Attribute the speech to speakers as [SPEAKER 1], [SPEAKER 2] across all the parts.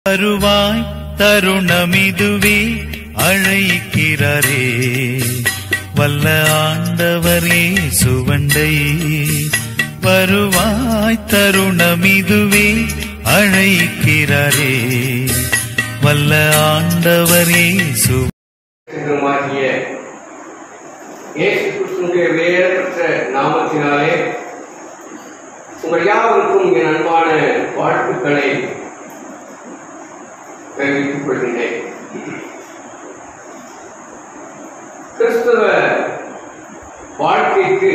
[SPEAKER 1] வருவாய் தருணமிதுவே அழைக்கிறாரே வல்ல ஆண்டவரே சுவண்டை வருவாய் தருணமிதுவே அழைக்கிறாரே வல்ல ஆண்டவரே சு
[SPEAKER 2] சென்றமாகிய இயேசு கிறிஸ்துடைய வேறற்ற நாமத்தினாலே உங்கள் யாவருக்கும் என் அன்பான வாழ்த்துக்களை தெரிவித்துக் கொள்கின்றேன் கிறிஸ்தவ வாழ்க்கைக்கு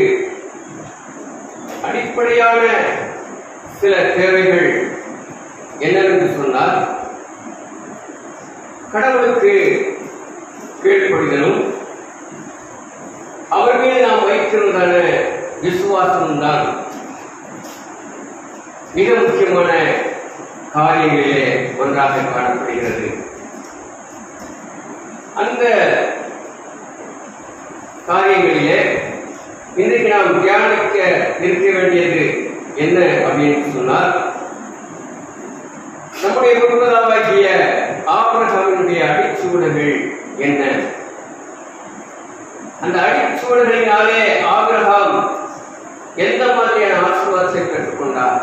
[SPEAKER 2] அடிப்படையான சில தேவைகள் என்னவென்று சொன்னால் கடவுளுக்கு கீழ்ப்படிதலும் அவர் மீது நாம் வைத்திருந்தான விசுவாசமும் தான் மிக முக்கியமான காரியங்களிலே ஒன்றாக காணப்படுகிறது அந்த காரியங்களிலே இன்றைக்கு நாம் தியானிக்க இருக்க வேண்டியது என்ன அப்படின்னு சொன்னால் நம்முடைய முன்பதாவாகிய ஆபிரகாமினுடைய அடிச்சுவடுகள் என்ன அந்த அடிச்சுவடுகளினாலே ஆபிரகாம் எந்த மாதிரியான ஆசீர்வாதத்தை பெற்றுக்கொண்டார்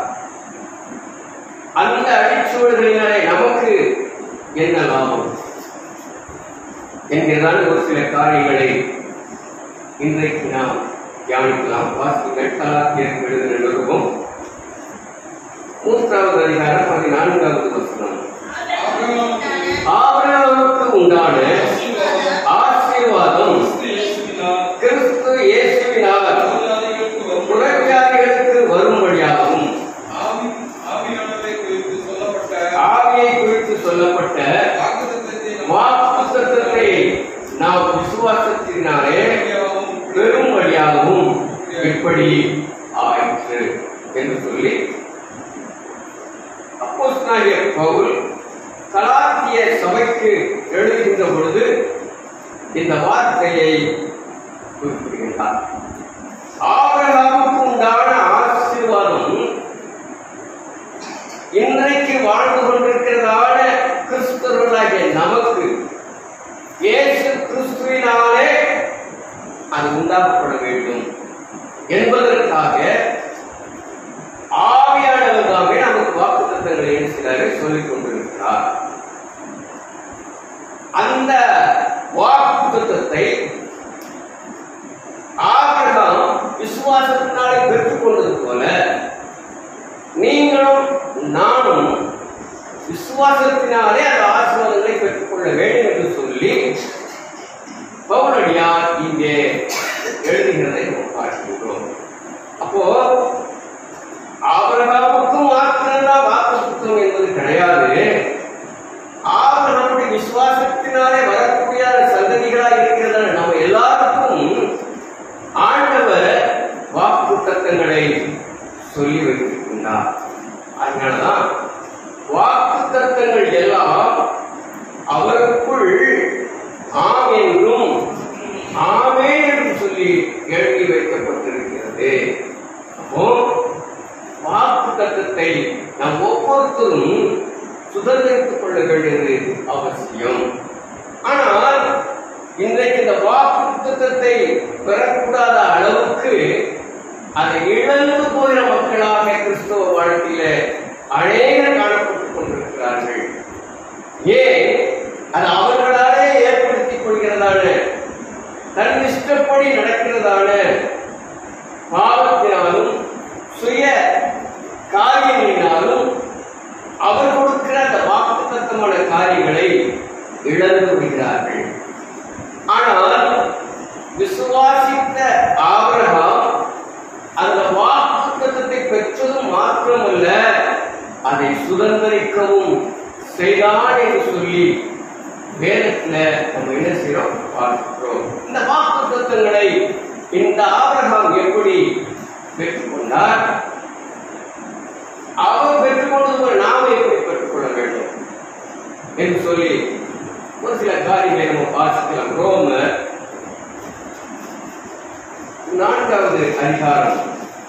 [SPEAKER 2] அந்த அடிச்சுவடுகளினாலே நமக்கு என்ன லாபம் என்கிறதான ஒரு சில காரியங்களை இன்றைக்கு நாம் தியானிக்கலாம் வாசிகள் கலாத்தியருக்கு எழுதின நிருபம் மூன்றாவது அதிகாரம் பதினான்காவது வசனம் ஆபிரகாமுக்கு உண்டான ஆசீர்வாதம் கிறிஸ்து இயேசுவினால் புறஜாதிகளுக்கு வரும்படியாகவும் ஆவியை குறித்து சொல்லப்பட்ட வாக்குத்தத்தத்தை நாம் விசுவாசத்தினாலே பெரும்படியாகவும் இப்படி ஆயிற்று என்று சொல்லி அப்போஸ்தலனாகிய பவுல் கலாத்திய சபைக்கு எழுதுகின்ற பொழுது இந்த வார்த்தையை குறிப்பிடுகின்றார் ஆபிரகாமுக்கு உண்டான ஆசீர்வாதம் இன்றைக்கு வாழ்ந்து கொண்டிருக்கிறதான கிறிஸ்தவர்களாகிய நமக்கு இயேசு கிறிஸ்துவினாலே அது உண்டாக்கப்பட வேண்டும் என்பதற்காக ஆவியானவர் தாமே நமக்கு வாக்குத்தத்தங்களை சிலரை சொல்லிக் கொண்டிருக்கிறார் அந்த வாக்குத்தத்தை ஆபிரகாம் விசுவாசத்தினாலே பெற்றுக் கொண்டது போல நீங்களும் நானும் விசுவாசத்தினாலே அந்த ஆசீர்வாதங்களை பெற்றுக்கொள்ள வேண்டும் என்று சொல்லி பவுலடியார் இங்கே எழுதுகிறதை நாம் பார்க்கின்றோம் அப்போ ஆபிரகாமுக்கும் மாத்திரம்தான் வாக்கு புத்தகம் என்பது கிடையாது ஆபிரகாமுடைய விசுவாசத்தினாலே வரக்கூடிய சந்ததிகளாக இருக்கிறதான நம்ம எல்லாருக்கும் ஆண்டவர் வாக்கு தத்தங்களை சொல்லி வைத்திருக்கின்றார் அதனாலதான் வாக்கு தத்தங்கள் எல்லாம் அவருக்குள் ஆம் என்றும் ஆமே என்று சொல்லி எழுதி வைக்கப்பட்டிருக்கிறது அப்போ வாக்கு தத்தத்தை நாம் ஒவ்வொருத்தரும் சுதந்திரித்துக் கொள்ள வேண்டியது அவசியம் ஆனால் இன்றைக்கு இந்த வாக்கு புத்தகத்தை பெறக்கூடாத அளவுக்கு அதை இழந்து போகிற மக்களாக கிறிஸ்தவ வாழ்க்கையில அநேகர் காணப்பட்டுக் கொண்டிருக்கிறார்கள் ஏன் அது அவர்களாலே ஏற்படுத்திக் கொள்கிறதான தன் இஷ்டப்படி நடக்கிறதான பாவத்தினாலும் சுய காரியங்களினாலும் அவர் கொடுக்கிற அந்த வாக்குத்தத்தமான காரியங்களை இழந்து விடுகிறார்கள் ஆனால் விசுவாசித்த ஆபிரகாம் அந்த வாக்குத்தத்தத்தை பெற்றதும் மாத்திரமல்ல அதை சுதந்திரிக்கவும் செய்தான் என்று சொல்லி வேதத்துல நம்ம என்ன செய்யறோம் பார்க்கிறோம் இந்த வாக்குத்தத்தங்களை இந்த ஆபிரகாம் எப்படி பெற்றுக்கொண்டார் அவர் பெற்றுக்கொண்டது போல நாம எப்படி பெற்றுக்கொள்ள வேண்டும் என்று சொல்லி ஒரு சில காரியங்களை நம்ம வாசிக்கலாம் ரோமர் நான்காவது அதிகாரம்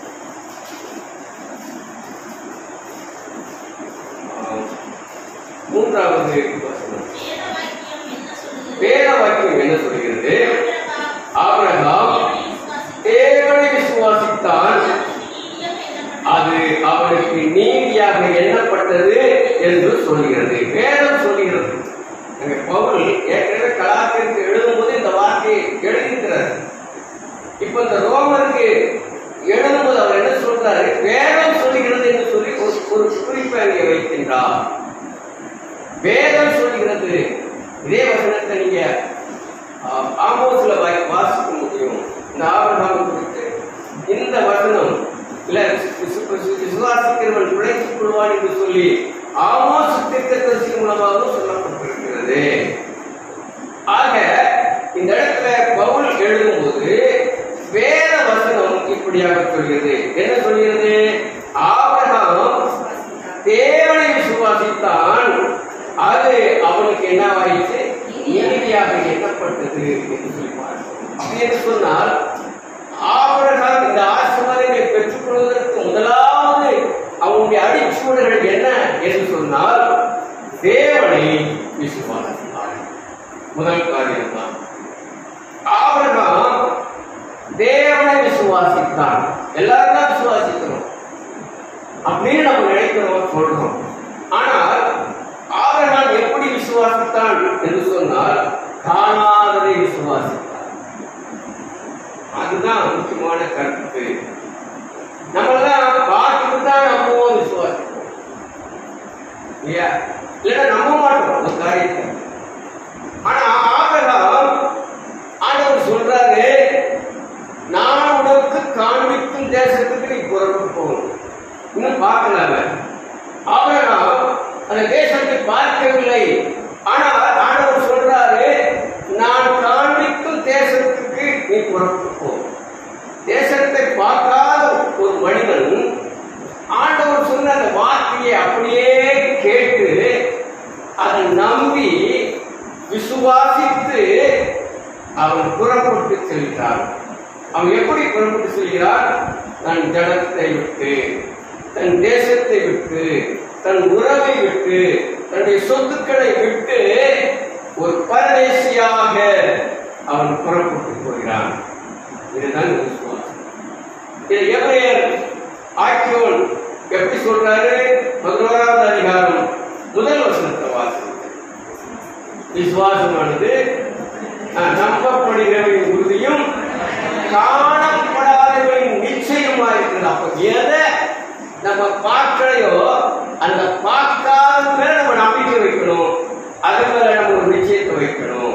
[SPEAKER 2] ஆம். மூன்றாவது வசனம் வேத வாக்கியம் என்ன சொல்கிறது ஆபிரகாம் தேவனை விசுவாசித்தான் அது அவனுக்கு நீதியாக எண்ணப்பட்டது என்று சொல்கிறது வேதம் சொல்கிறது அங்க பவுல் ஏற்கனவே கலாத்திற்கு எழுதும்போது இந்த வார்த்தையை எழுதியிருக்கிறார் இப்ப இந்த ரோமருக்கு எழுதும்போது அவர் என்ன சொல்றாரு வேதம் சொல்லுகிறது என்று சொல்லி ஒரு ஒரு குறிப்பை அங்கே வைக்கின்றார் வேதம் சொல்லுகிறது இதே வசனத்தை நீங்க ஆஹ், ஆமோஸ்ல வாய்- வாசிக்க முடியும் இந்த ஆபிரகாம் குறித்து இந்த வசனம் இல்ல விசு- விசு- விசுவாசிக்கிறவன் பிழைத்துக் கொள்வான் என்று சொல்லி ஆமோஸ் தீர்க்கதரிசி மூலமாகவும் சொல்லப்பட்டிருக்கிறது ஆக இந்த இடத்துல பவுல் எழுதும்போது வேத வசனம் இப்படியாக சொல்கிறது என்ன சொல்கிறது ஆபிரகாம் தேவனை விசுவாசித்தான் அது அவனுக்கு என்னவாயிற்று நீதியாக எண்ணப்பட்டது என்று சொல்லி பார்க்கிறோம். அப்படி என்று சொன்னால் ஆபிரகாம் இந்த ஆசீர்வாதங்களை பெற்றுக்கொள்வதற்கு முதலாவது அவனுடைய அடிச்சுவடுகள் என்ன என்று சொன்னால் தேவனை விசுவாசித்தார் முதல் காரியம் தான் ஆபிரகாம் தேவனை விசுவாசித்தான் எல்லாரும் தான் விசுவாசிக்கிறோம் அப்படின்னு நம்ம நினைக்கிறோம் சொல்றோம் ஆனால் ஆபிரகாம் எப்படி விசுவாசித்தான் என்று சொன்னால் காணாததை விசுவாசித்தான் அதுதான் முக்கியமான கருத்து நம்மெல்லாம் பார்த்துட்டு தான் நம்புவோம் விசுவாசிப்போம் இல்லையா இல்லைன்னா நம்ப மாட்டோம் ஒரு காரியத்தை ஆனா ஆபிரகாம் ஆண்டவர் சொல்றாரு நான் உனக்கு காண்பிக்கும் தேசத்துக்கு நீ புறப்பட்டு போகணும் இன்னும் பார்க்கலாம ஆபிரகாம் அந்த தேசத்தை பார்க்கவில்லை ஆனால் ஆண்டவர் சொல்றாரு நான் காண்பிக்கும் தேசத்துக்கு நீ புறப்பட்டு போ தேசத்தை பார்க்காத ஒரு மனிதன் ஆண்டவர் சொன்ன அந்த வார்த்தையை அப்படியே கேட்டு அதை நம்பி விசுவாசித்து அவன் புறப்பட்டு செல்கிறான் அவன் எப்படி புறப்பட்டு செல்கிறான் தன் ஜனத்தை விட்டு தன் தேசத்தை விட்டு தன் உறவை விட்டு தன்னுடைய சொத்துக்களை விட்டு ஒரு பரதேசியாக அவன் புறப்பட்டு போகிறான் இதுதான் விசுவாசம் இதை எவரையர் ஆக்கியோன் எப்படி சொல்றாரு பதினோராவது அதிகாரம் முதல் வசனத்தை வாசி விசுவாசமானது அஹ், நம்பப்படுகிறவரின் உறுதியும் காணப்படாதவரின் நிச்சயமா இருக்குது அப்ப எதை நம்ம பார்க்கலையோ அந்த பார்க்காத மேல நம்ம நம்பிக்கை வைக்கணும் அது மேல நம்ம ஒரு நிச்சயத்தை வைக்கணும்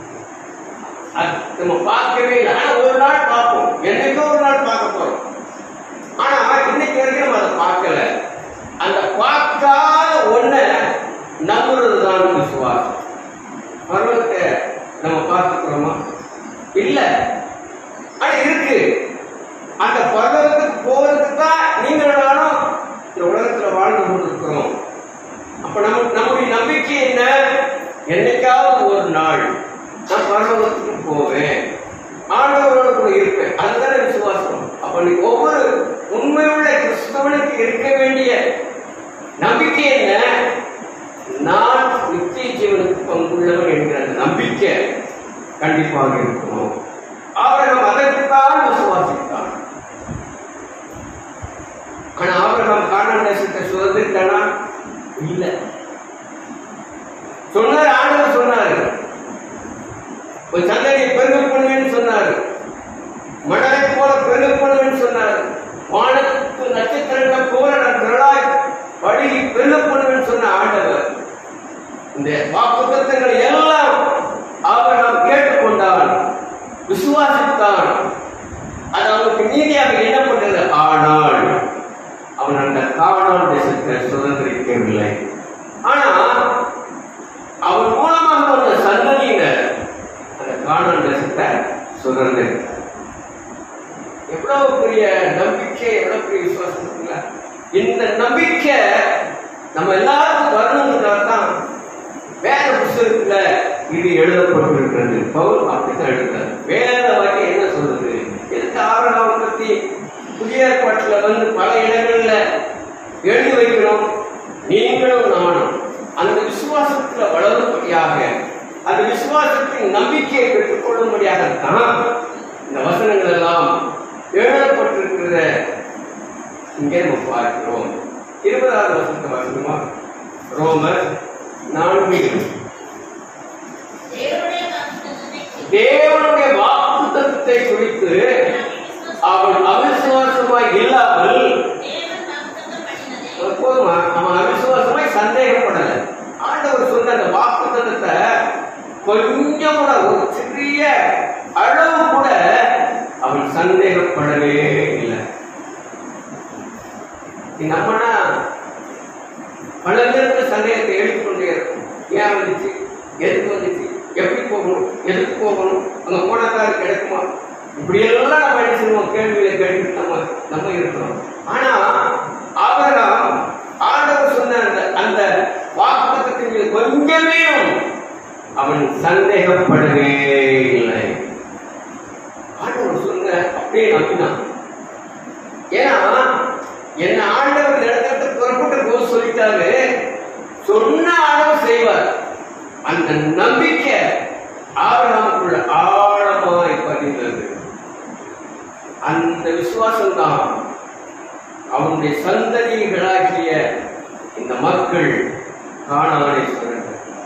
[SPEAKER 2] அது நம்ம பார்க்கவே இல்லை ஆனா ஒரு நாள் பார்ப்போம் என்னைக்கோ ஒரு நாள் பார்க்க போறோம் ஆனா இன்னைக்கு வரைக்கும் நம்ம அதை பார்க்கல அந்த பார்க்காத ஒண்ண நம்புறது தான் விசுவாசம் பருவத்தை நம்ம பார்த்துக்கிறோமா இல்ல ஆனா இருக்கு அந்த பருவத்துக்கு போறதுக்கு தான் நீங்கள் நானும் இந்த உலகத்துல வாழ்ந்து கொண்டிருக்கிறோம் அப்ப நம்ம நம்முடைய நம்பிக்கை என்ன என்னைக்காவது ஒரு நாள் நான் பரலோகத்துக்கு போவேன் ஆண்டவரோட கூட இருப்பேன் அதுதானே விசுவாசம் அப்ப நீ ஒவ்வொரு உண்மையுள்ள கிறிஸ்தவனுக்கு இருக்க வேண்டிய நம்பிக்கை என்ன நான் நித்திய ஜீவனுக்கு பங்குள்ளவன் என்கிற அந்த நம்பிக்கை கண்டிப்பாக இருக்கணும் ஆபிரகாம் அதற்குத்தான் விசுவாசித்தான் ஆனா ஆபிரகாம் காரணம் தேசத்தை சுதந்திரித்தானா இல்ல சொன்னார் ஆண்டவர் சொன்னாரு ஒரு சந்ததியை பெருக பண்ணுவேன்னு சொன்னாரு மணலை போல பெருக பண்ணுவேன்னு சொன்னாரு வானத்து நட்சத்திரங்கள் போல நான் திரளாய் படுகி பெருக பண்ணுவேன்னு சொன்ன ஆண்டவர் இந்த வாக்குத்தத்தங்களை எல்லாம் ஆபிரகாம் கேட்டுக்கொண்டான் விசுவாசித்தான் அது அவனுக்கு நீதியாக எண்ணப்பட்டது ஆனால் அவன் அந்த காவலான் தேசத்தை சுதந்திரிக்கவில்லை ஆனா அவன் மூலமாக வந்த சந்ததியினர் அந்த காணான் தேசத்தை சுதந்திரித்தார் எவ்வளவு பெரிய நம்பிக்கை எவ்வளவு பெரிய விசுவாசம் இருக்குல்ல இந்த நம்பிக்கை நம்ம எல்லாருக்கும் வரணுங்கிறதுக்காக தான் வேத புஸ்தகத்துல இது எழுதப்பட்டிருக்கிறது பவுல் அப்படித்தான் எழுதுறாரு வேத வாக்கியம் என்ன சொல்றது எதுக்கு ஆபரகாம் பத்தி புதிய ஏற்பாட்டுல வந்து பல இடங்கள்ல எழுதி வைக்கிறோம் நீங்களும் நானும் அந்த விசுவாச விசுவாசத்துல வளரும்படியாக அந்த விசுவாசத்தின் நம்பிக்கையை பெற்றுக்கொள்ளும்படியாகத்தான் இந்த வசனங்கள் எல்லாம் எழுதப்பட்டிருக்கிற இங்கே நம்ம பார்க்கிறோம் இருபதாவது வசனத்தை வாசிக்குமா ரோமர் நான்கு தேவனுடைய வாக்குத்தத்தை குறித்து அவன் அவிசுவாசமாய் இல்லாமல் போதுமா அவன் அவிசுவாசமாய் சந்தேகப்படல ஆண்டவர் சொன்ன அந்த வாக்குத்தத்தை கொஞ்சம் கூட ஒரு சிறிய அளவு கூட அவன் சந்தேகப்படவே இல்லை நீ நம்மனா பல பேருக்கு சந்தேகத்தை எழுதிக்கொண்டே இருக்கும் ஏன் வந்துச்சு எதுக்கு வந்துச்சு எப்படி போகணும் எதுக்கு போகணும் அங்க போனதாரு கிடைக்குமா இப்படி எல்லாம் நம்ம என்ன செய்வோம் கேள்வியில கேட்டு நம்ம நம்ம இருக்கிறோம் ஆனா ஆபரகாம் ஆண்டவர் சொன்ன அந்த அந்த வாக்குத்தத்தின் மீது கொஞ்சமே அவன் சந்தேகப்படவே இல்லை ஆண்டவர் சொன்ன அப்படியே நம்பினான் ஏன்னா என்ன ஆண்டவர் இந்த இடத்துல புறப்பட்டு போக சொல்லிட்டாரு சொன்ன அளவு செய்வார் அந்த நம்பிக்கை ஆபரகாமுக்குள்ள ஆழமாய் பதிந்தது அந்த விசுவாசம் தான் அவனுடைய சந்ததிகளாகிய இந்த மக்கள் காணானேஸ்வரர்கள்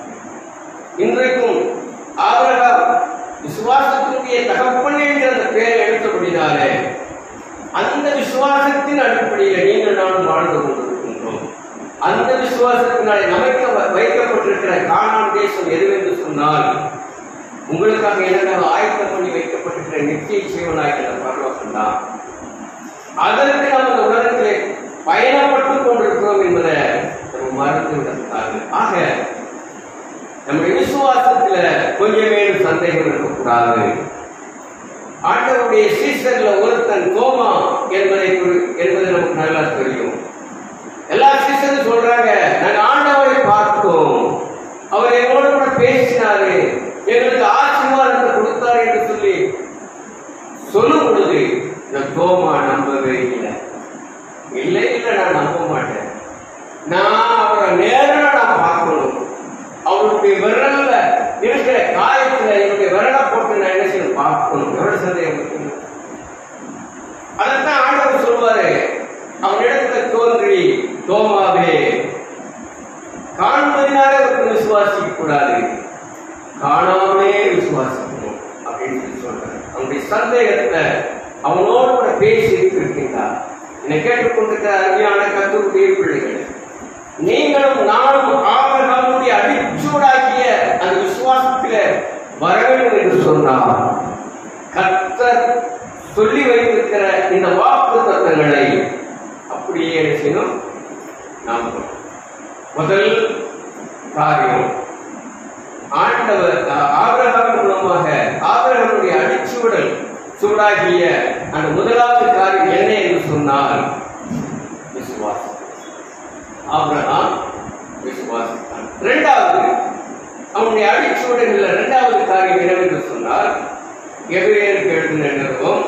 [SPEAKER 2] இன்றைக்கும் ஆபரகாம் விசுவாசத்தினுடைய தகப்பன் என்கிற அந்த பெயரை எடுத்தபடினாலே அந்த விசுவாசத்தின் அடிப்படையில் நீங்கள் நானும் வாழ்ந்து கொண்டிருக்கின்றோம் அந்த விசுவாசத்தினாலே நமக்கு வ- வைக்கப்பட்டிருக்கிற காணான் தேசம் எதுவென்று சொன்னால் உங்களுக்காக எனக்காக ஆயத்தம் பண்ணி வைக்கப்பட்டிருக்கிற நித்திய ஜீவனாகிற பரலோகம் தான் அதற்கு நாம் இந்த உலகத்திலே பயணப்பட்டுக் கொண்டிருக்கிறோம் என்பதை நம்ம மறந்து விடக்கூடாது ஆக நம்முடைய விசுவாசத்துல கொஞ்சமே சந்தேகம் இருக்கக்கூடாது ஆண்டவருடைய சீசர்ல ஒருத்தன் தோமா என்பதை குறி- என்பது நமக்கு நல்லா தெரியும் எல்லா சீசரும் சொல்றாங்க நாங்க ஆண்டவரை பார்த்தோம் அவர் எங்களோட கூட பேசினாரு எங்களுக்கு ஆசீர்வாதத்தை கொடுத்தாரு என்று சொல்லி சொல்லும் பொழுது இந்த தோமா நம்பவே இல்லை இல்லை இல்லை நான் நம்ப மாட்டேன் நான் அவரை நேரில் நான் பார்க்கணும் அவருடைய விரல்ல இருக்கிற காயத்துல என்னுடைய விரலை போட்டு நான் என்ன செய்யணும் பார்க்கணும் எவ்வளவு சந்தேகம் இருக்குங்க? அதைத்தான் ஆண்டவர் சொல்வாரு அவனிடத்துல தோன்றி தோமாவே காண்பதினாலே ஒருத்தர் விசுவாசிக்க கூடாது காணாமே விசுவாசிக்கணும் அப்படின்னு சொல்லி சொல்றாரு அவனுடைய சந்தேகத்தை அவனோடு கூட பேசி இருக்கின்றார் என்னை கேட்டுக்கொண்டிருக்கிற அருமையான கத்தருடைய பிள்ளைகள் நீங்களும் நானும் ஆபரகாமுடைய அடிச்சூடாக்கிய அந்த விசுவாசத்தில வர வேண்டும் என்று சொன்னார் கர்த்தர் சொல்லி வைத்திருக்கிற இந்த வாக்கு தத்தங்களை அப்படியே என்ன செய்யணும் நாம் முதல் காரியம் ஆண்டவர் ஆ- ஆபிரகாம் மூலமாக ஆபிரகாமுடைய அடிச்சுவடல் சூடாகிய அந்த முதலாவது காரியம் என்ன என்று சொன்னால் விசுவாசம் ஆபிரகாம் விசுவாசித்தான் இரண்டாவது அவனுடைய அடிச்சுவடுகளில் இரண்டாவது காரியம் என்னவென்று சொன்னால் எபிரேயருக்கு எழுதின நிறுவம்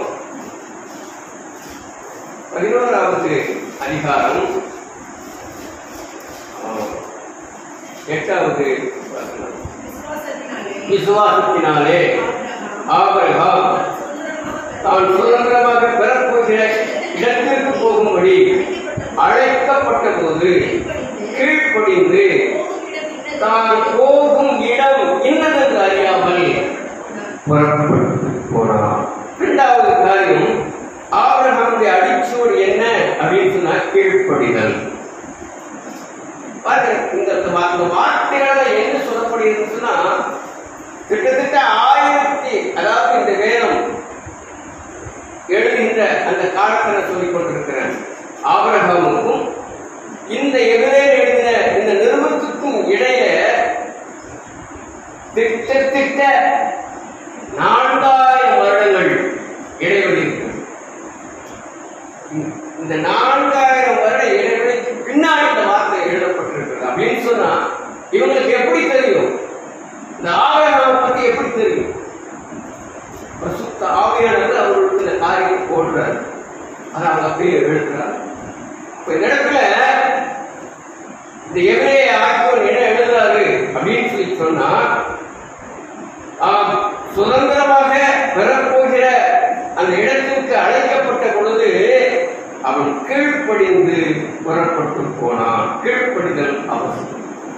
[SPEAKER 2] பதினோராவது அதிகாரம் ஆ, எட்டாவது வசனம். விசுவாசத்தினாலே ஆபிரகாம் தான் சுதந்திரமாக பெறப்போகிற இடத்திற்கு போகும்படி அழைக்கப்பட்ட போது கீழ்ப்படிந்து தான் போகும் இடம் இன்னதென்று அறியாமல் புறப்பட்டு போனார் இரண்டாவது காரியம் ஆபிரகாமுடைய அடிச்சூடு என்ன அப்படின்னு சொன்னா கீழ்ப்படிதல் பாருங்க இந்த வா- இந்த வார்த்தையால என்ன சொல்லப்படுகிறதுன்னு சொன்னா கிட்டத்தட்ட ஆயிரத்தி அதாவது இந்த வேதம் எழுதுகின்ற அந்த காலத்தை நான் சொல்லிக் கொண்டிருக்கிறேன் ஆபிரகாமுக்கும் இந்த எதிரேல் எழுதின இந்த நிறுவனத்துக்கும் இடையே திட்டத்திட்ட நான்காயிரம் வருடங்கள் இடைவெளி இருக்கிறது இந்த நான்காயிரம் வருட இடைவெளிக்கு பின்னாடி இந்த வார்த்தை எழுதப்பட்டிருக்கிறது அப்படின்னு சொன்னா இவங்களுக்கு எப்படி தெரியும் இந்த ஆவியானவை பத்தி எப்படி தெரியும் பரிசுத்த ஆவியானவர் அவர்களுக்கு இந்த காரியம் போடுறார் அதை அவங்க அப்படியே எழுதுறார் இப்ப இந்த இடத்துல இந்த எவரே ஆக்கியோர் என்ன எழுதுறாரு சொன்னா ஆம், சுதந்திரமாக பெறப்போகிற அந்த இடத்திற்கு அழைக்கப்பட்ட பொழுது அவன் கீழ்ப்படிந்து புறப்பட்டு போனான் கீழ்ப்படிதல் அவசியம்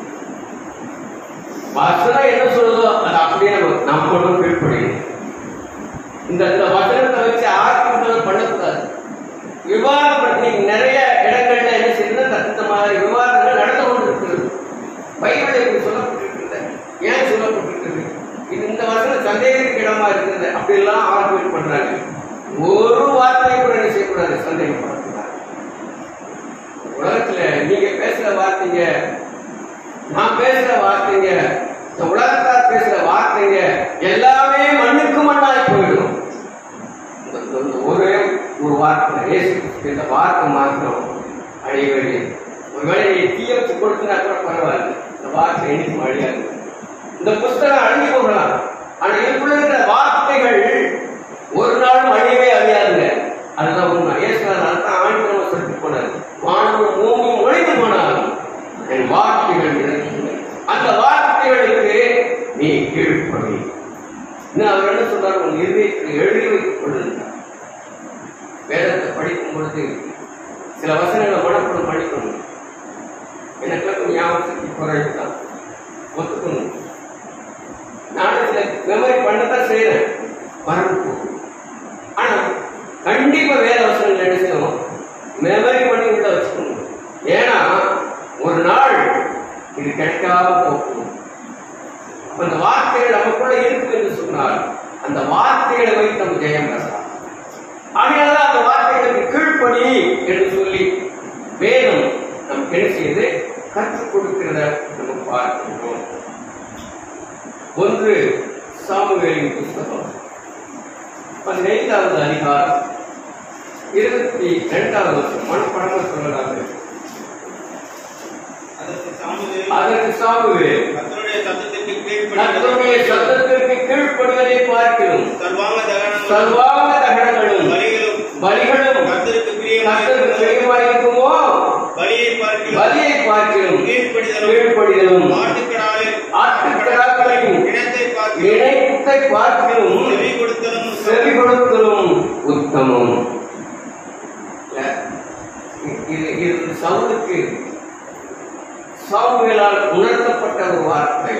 [SPEAKER 2] வசனம் என்ன சொல்லுதோ அது அப்படியே நம்ம நம்மளும் கீழ்ப்படியணும் இந்த இந்த வசனத்தை வச்சு ஆர்குமெண்ட் பண்ணக்கூடாது விவாதம் பண்ணி நிறைய இடங்கள்ல என்ன செய்யணும் இந்த மாதிரி விவாதங்கள் நடந்து கொண்டிருக்கிறது பைபிள் இப்படி சொல்லப்பட்டிருக்கிறது ஏன் சொல்லப்பட்டிருக்கிறது இது இந்த வசனம் சந்தேகத்துக்கு இடமா இருக்குது அப்படிலாம் ஆர்குமெண்ட் பண்றாங்க ஒரு வார்த்தையை கூட என்ன செய்யக்கூடாது சந்தேகப்படக்கூடாது உலகத்துல நீங்க பேசுற வார்த்தைங்க நான் பேசுற வார்த்தைங்க இந்த உலகத்தார் பேசுற வார்த்தைங்க எல்லாமே மண்ணுக்கு மண்ணாய் போயிடும் இந்த- இந்த- இந்த ஒரே ஒரு வார்த்தை இயேசு கிறிஸ்து இந்த வார்த்தை மாத்திரம் அழிய வேண்டியது ஒருவேளை நீ தீய வச்சு கொடுத்தனா கூட பரவாயில்ல இந்த வார்த்தை என்னைக்கும் அழியாது இந்த புஸ்தகம் அழிஞ்சு போகலாம் ஆனா இதுக்குள்ள இருக்கிற வார்த்தைகள் ஒரு நாளும் அழியவே அழியாதுங்க அதுதான் உண்மை இயேசுநாதர் அதான் ஆண்டவன் சொல்லிட்டு போனார் வானமும் பூமியும் ஒழிந்து போனாலும் என் வார்த்தைகள் நிலைக்கின்றன. அந்த வார்த்தைகளுக்கு நீ கீழ்ப்படி இன்னும் அவர் என்ன சொல்றார் உன் இருதயத்தில் எழுதி வைத்துக் கொள்ளுங்கள் வேதத்தை படிக்கும் பொழுது சில வசனங்களை மனப்படம் படிக்கணும் எனக்குலாம் கொஞ்சம் ஞாபகம் சக்தி குறைவு தான் ஒத்துக்கணும் நானும் சில மெமரி பண்ணத்தான் செய்யறேன் மறந்து போகும் ஆனா கண்டிப்பா வேத வசனங்கள் என்ன செய்யணும் மெமரி பண்ணி உள்ள வச்சுக்கணும் ஏன்னா ஒரு நாள் இது கிடைக்காம போகும் அப்ப அந்த வார்த்தைகள் நமக்குள்ள இருக்கு என்று சொன்னால் அந்த வார்த்தைகளை வைத்து நம்ம ஜெயம் பெறலாம் ஆகையால்தான் அந்த வார்த்தைகளுக்கு கீழ்ப்படி என்று சொல்லி வேதம் நமக்கு என்ன செய்து கற்றுக் கொடுக்கிறத நம்ம பார்க்கிறோம் ஒன்று சாமுவேலின் புஸ்தகம் பதினைந்தாவது அதிகாரம் இருபத்தி இரண்டாவது வருஷம் மனப்படமா சொல்லலாங்க
[SPEAKER 3] அதற்கு சாமுவேல்
[SPEAKER 2] அதற்கு சாமுவேல்
[SPEAKER 3] கர்த்தருடைய சத்தத்திற்கு
[SPEAKER 2] கர்த்தருடைய
[SPEAKER 3] கீழ்ப்படிந்து
[SPEAKER 2] சத்தத்திற்கு கீழ்ப்படுவதை பார்க்கிறோம்
[SPEAKER 3] சர்வாங்க தகனங்களும்
[SPEAKER 2] சர்வாங்க தகனங்களும்
[SPEAKER 3] பலிகளும்
[SPEAKER 2] பலிகளும்
[SPEAKER 3] கர்த்தருக்கு
[SPEAKER 2] கர்த்தருக்கு
[SPEAKER 3] பிரியமாயிருக்கும்
[SPEAKER 2] பிரியமாயிருக்குமோ
[SPEAKER 3] பலியை பார்க்கிறோம்
[SPEAKER 2] பலியை பார்க்கிறோம்
[SPEAKER 3] கீழ்ப்படிதலும்
[SPEAKER 2] கீழ்ப்படிதலும்
[SPEAKER 3] ஆட்டுக்கடாவில்
[SPEAKER 2] ஆட்டுக்கடாக்களையும்
[SPEAKER 3] இனத்தை பார்க்கிறோம்
[SPEAKER 2] இணைத்தை பார்க்கிறோம்
[SPEAKER 3] செவி கொடுத்தலும்
[SPEAKER 2] செவி கொடுத்தலும் உத்தமம் இல்ல, இது இது சவுலுக்கு சாமுவேலால் உணர்த்தப்பட்ட ஒரு வார்த்தை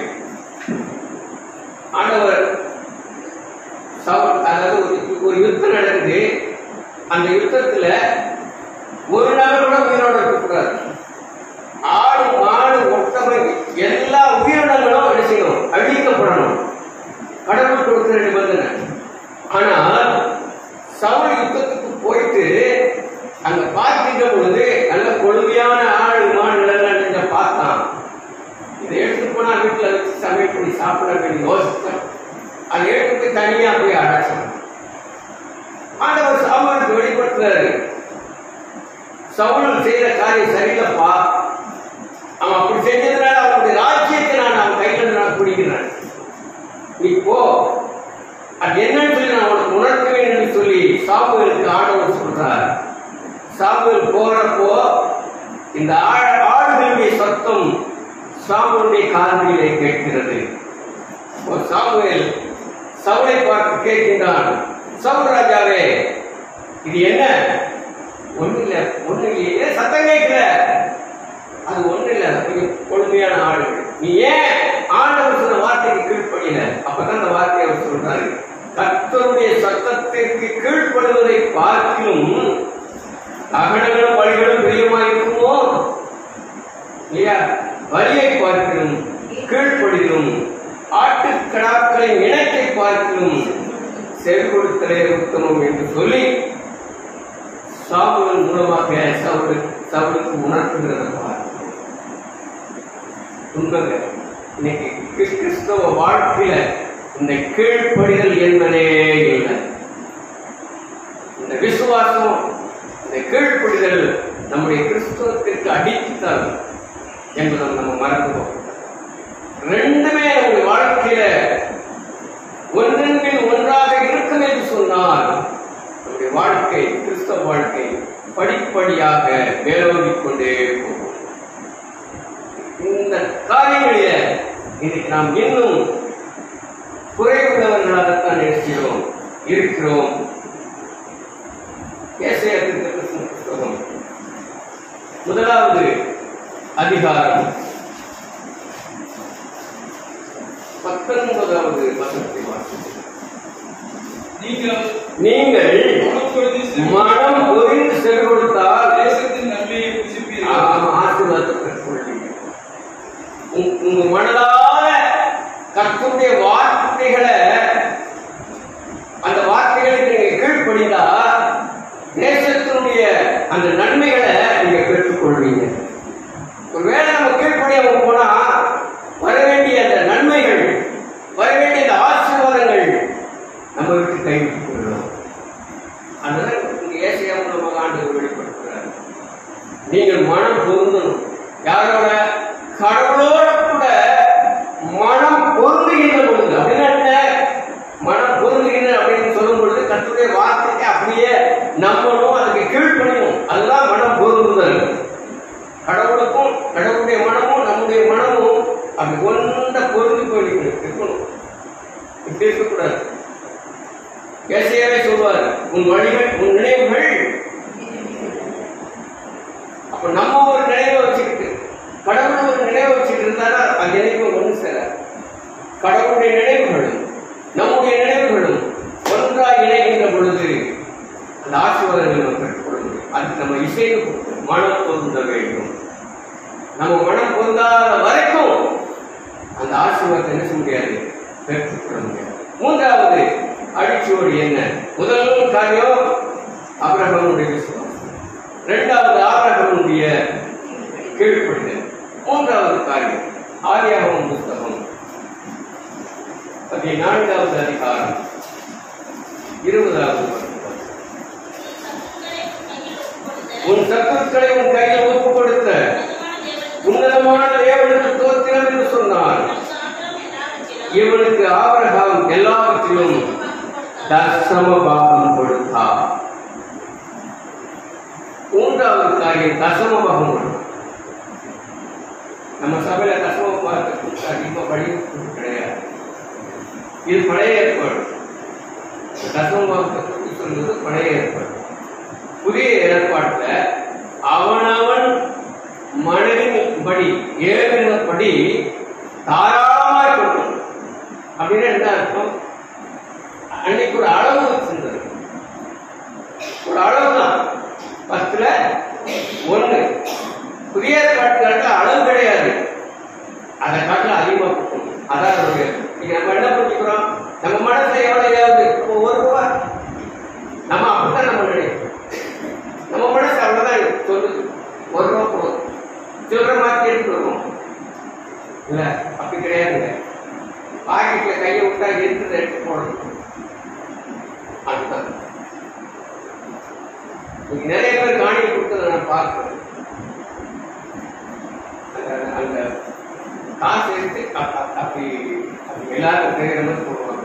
[SPEAKER 2] ஆண்டவர் சவுல் அதாவது ஒரு ஒரு யுத்தம் நடக்குது அந்த யுத்தத்துல ஒரு நபர் கூட உயிரோட இருக்கக்கூடாது ஆடு மாடு ஒட்டமை எல்லா உயிரினங்களும் என்ன செய்யணும் அழிக்கப்படணும் கடவுள் கொடுக்கிற நிபந்தனை ஆனால் சவுல் யுத்தத்துக்கு போயிட்டு அங்க பார்க்கின்ற பொழுது நல்ல கொழுமையான ஆடு மாடுகள் எல்லாம் நின்று பார்த்தான் இதை எடுத்துட்டு போனா வீட்டுல வச்சு சமையல் பண்ணி சாப்பிட வேண்டிய யோசித்தான் அதை எடுத்துட்டு தனியா போய் அடைச்சான் ஆண்டவர் சாமுவேலுக்கு வெளிப்படுத்துறாரு சவுல் செய்த காரியம் சரியில்லப்பா அவன் அப்படி செஞ்சதுனால அவனுடைய ராஜ்யத்தை நான் அவன் கையில இருந்து நான் பிடிக்கிறேன் நீ போ அது என்னன்னு சொல்லி நான் உனக்கு உணர்த்துவேன் என்று சொல்லி சாமுவேலுக்கு ஆண்டவர் சொல்றார் சாமுவேல் போறப்போ இந்த ஆ- ஆடுகளுடைய சத்தம் சாமுவேலுடைய காதுகளிலே கேட்கிறது அப்போ சாமுவேல் சவுலை பார்த்து கேட்கின்றான் சவுல் ராஜாவே இது என்ன ஒண்ணு இல்ல ஒண்ணு இல்லையே ஏன் சத்தம் கேட்கிற அது ஒண்ணு இல்ல அது கொஞ்சம் கொடுமையான ஆளுகள் நீ ஏன் ஆண்டவர் சொன்ன வார்த்தைக்கு கீழ்ப்படியல அப்பதான் அந்த வார்த்தையை அவர் சொல்றாரு கர்த்தருடைய சத்தத்திற்கு கீழ்ப்படுவதை பார்க்கிலும் அகடங்களும் வழிகளும் பிரியமாயிருக்குமோ இல்லையா வழியை பார்க்கிலும் கீழ்ப்படிலும் ஆட்டுக்கடாக்களின் இனத்தை பார்க்கிலும் செவி கொடுத்தலே உத்தமம் என்று சொல்லி சாமுவேல் மூலமாக சவுலு சவுலுக்கு உணர்த்துகிறத பார்க்கிறோம் உண்மைங்க இன்னைக்கு கிறிஸ்- கிறிஸ்தவ வாழ்க்கையில இந்த கீழ்ப்படிதல் என்பதே இல்லை இந்த விசுவாசம் இந்த கீழ்ப்படிதல் நம்முடைய கிறிஸ்தவத்திற்கு அடித்துத்தான் என்பதை நம்ம மறந்துவோம் ரெண்டுமே நம்முடைய வாழ்க்கையில ஒன்றின் பின் ஒன்றாக இருக்கும் என்று சொன்னால் நம்முடைய வாழ்க்கை கிறிஸ்தவ வாழ்க்கை படிப்படியாக மேலோங்கிக் கொண்டே போகும் இந்த காரியங்களில இன்னைக்கு நாம் இன்னும் குறைவுள்ளவர்களாகத்தான் இருக்கிறோம் இருக்கிறோம் ஏசாயா தீர்க்கதரிசன புஸ்தகம் முதலாவது அதிகாரம் பத்தொன்பதாவது வசனத்தை வாசிக்கிறேன்.
[SPEAKER 3] நீங்கள்
[SPEAKER 2] நீங்கள்
[SPEAKER 3] மனம் பொருந்தி சென்று
[SPEAKER 2] மனம் ஒரிந்து சென்று கொடுத்தால்
[SPEAKER 3] தேசத்தின் நன்மையை புசிப்பீர்கள்
[SPEAKER 2] ஆ- ஆசீர்வாதத்தை பெற்றுக்கொள்வீங்க. உங்க- உங்க மனதால கர்த்தருடைய வார்த்தைகளை அந்த வார்த்தைகளுக்கு நீங்க கீழ்ப்படிந்தா தேசத்தினுடைய அந்த நன்மைகளை நீங்க பெற்றுக்கொள்வீங்க ஒருவேளை நம்ம கீழ்ப்படியாம போனா வர வேண்டிய அந்த நன்மைகள் வர வேண்டிய அந்த ஆசீர்வாதங்கள் நம்ம விட்டு கைவிட்டு கொள்ளலாம் அதனால இங்க ஏசியா மூலமாக ஆண்டு வெளிப்படுத்துகிறார் நீங்கள் மனம் பொருந்தணும் யாரோட கடவுளோட கூட மனம் பொருந்துகின்ற பொழுது அப்படின்னா என்ன? மனம் பொருந்துகின்ற அப்படின்னு சொல்லும் பொழுது கத்துடைய வார்த்தைக்கு அப்படியே நம்பணும் அதுக்கு கீழ்ப்படியும் அதுதான் மனம் பொருந்துதல் கடவுளுக்கும் கடவுளுடைய மனமும் நம்முடைய மனமும் அப்படி ஒன்ற பொருந்தி போயிருக்கணும் இருக்கணும் இப்படி இருக்கக்கூடாது ஏசையாவே சொல்வார் உன் வழிகள் உன் நினைவுகள் அப்ப நம்ம ஒரு நினைவை வச்சுக்கிட்டு கடவுள் ஒரு நினைவை வச்சுட்டு இருந்தானா அந்த நினைவு ஒன்று சேர கடவுளுடைய நினைவுகளும் நம்முடைய நினைவுகளும் ஒன்றாக இணைகின்ற பொழுது அந்த ஆசீர்வாதங்களை நம்ம பெற்றுக்கொள்ள முடியும் அதுக்கு நம்ம இசைவு மனம் பொருந்த வேண்டும் நம்ம மனம் பொருந்தாத வரைக்கும் அந்த ஆசீர்வாதத்தை என்ன செய்ய முடியாது பெற்றுக்கொள்ள முடியாது மூன்றாவது அடிச்சோடு என்ன முதல் காரியம் ஆபிரகாமுடைய விசுவாசம் இரண்டாவது ஆபிரகாமுடைய கீழ்ப்படுதல் மூன்றாவது காரியம் ஆதியாகமம் புஸ்தகம் பதினான்காவது அதிகாரம் இருபதாவது வசனம். உன் சத்துருக்களை உன் கையில் ஒப்பு கொடுத்த உன்னதமான தேவனுக்கு தோத்திரம் என்று சொன்னார் இவனுக்கு ஆபிரகாம் எல்லாவற்றிலும் தசம பாகம் கொடுத்தார் மூன்றாவது காரியம் தசம பாகம் கொடுத்தார் நம்ம சபையில தசம பாகத்துக்கு அதிகமாக படிப்பு கிடையாது இது பழைய ஏற்பாடு தசம பாகத்தை குறித்து சொல்வது பழைய ஏற்பாடு புதிய ஏற்பாட்டுல அவனவன் மனதின் படி ஏவினபடி தாராளமாய் கொடுக்கணும் அப்படின்னு என்ன அர்த்தம் அன்னைக்கு ஒரு அளவு வச்சிருந்தது ஒரு அளவு தான் பத்துல ஒண்ணு புதிய ஏற்பாட்டுல அளவு கிடையாது அதை காட்டில அதிகமா கொடுக்கணும் அதான் அதனுடைய நீங்க நம்ம என்ன பண்ணிக்கிறோம் நம்ம மனசுல எவ்வளவு இப்போ ஒரு ரூபா நம்ம அப்படித்தான் நம்ம நினைக்கிறோம் நம்ம மனசு அவ்வளவுதான் சொல்லுது ஒரு ரூபா போதும் சில்லற மாத்தி எடுத்து வருவோம் இல்ல அப்படி கிடையாதுங்க பாக்கெட்ல கையை விட்டா இருக்கிறத எடுத்து போடணும் அதுதான் இன்னைக்கு நிறைய பேர் காணிக்கை கொடுத்ததை நான் பார்க்கிறேன் அந்த அந்த காசு எடுத்து அப்- அப்- அப்படி அப்படி எல்லாரும் தெரிகிற மாதிரி போடுவாங்க